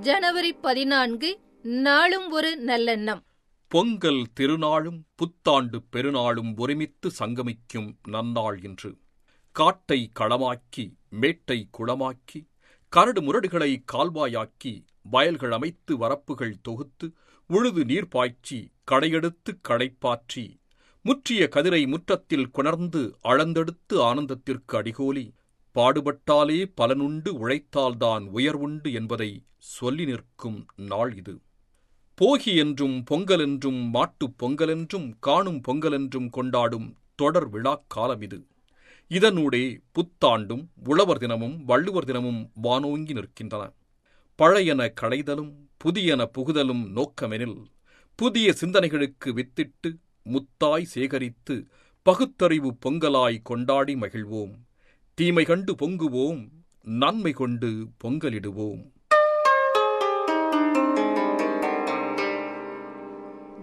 ஜனவரி பதினான்கு நாளும் ஒரு நல்லெண்ணம் பொங்கல் திருநாளும் புத்தாண்டு பெருநாளும் ஒருமித்து சங்கமிக்கும் நன்னாள் இன்று காட்டை களமாக்கி மேட்டை குளமாக்கி கரடு முரடுகளை கால்வாயாக்கி வயல்கள் அமைத்து வரப்புகள் தொகுத்து உழுது நீர் பாய்ச்சி கடையெடுத்து கடைப்பாற்றி முற்றிய கதிரை முற்றத்தில் கொணர்ந்து அளந்தெடுத்து ஆனந்தத்திற்கு அடிகோலி பாடுபட்டாலே பலனுண்டு உழைத்தால்தான் உயர்வுண்டு என்பதை சொல்லி நிற்கும் நாள் இது போகி என்றும் பொங்கல் என்றும் மாட்டுப் பொங்கலென்றும் காணும் பொங்கலென்றும் கொண்டாடும் தொடர் விழாக் காலம் இது இதனூடே புத்தாண்டும் உழவர் தினமும் வள்ளுவர் தினமும் வானோங்கி நிற்கின்றன பழையன களைதலும் புதியன புகுதலும் நோக்கமெனில் புதிய சிந்தனைகளுக்கு வித்திட்டு முத்தாய் சேகரித்து பகுத்தறிவு பொங்கலாய் கொண்டாடி மகிழ்வோம் தீமை கண்டு பொங்குவோம் நன்மை கொண்டு பொங்கலிடுவோம்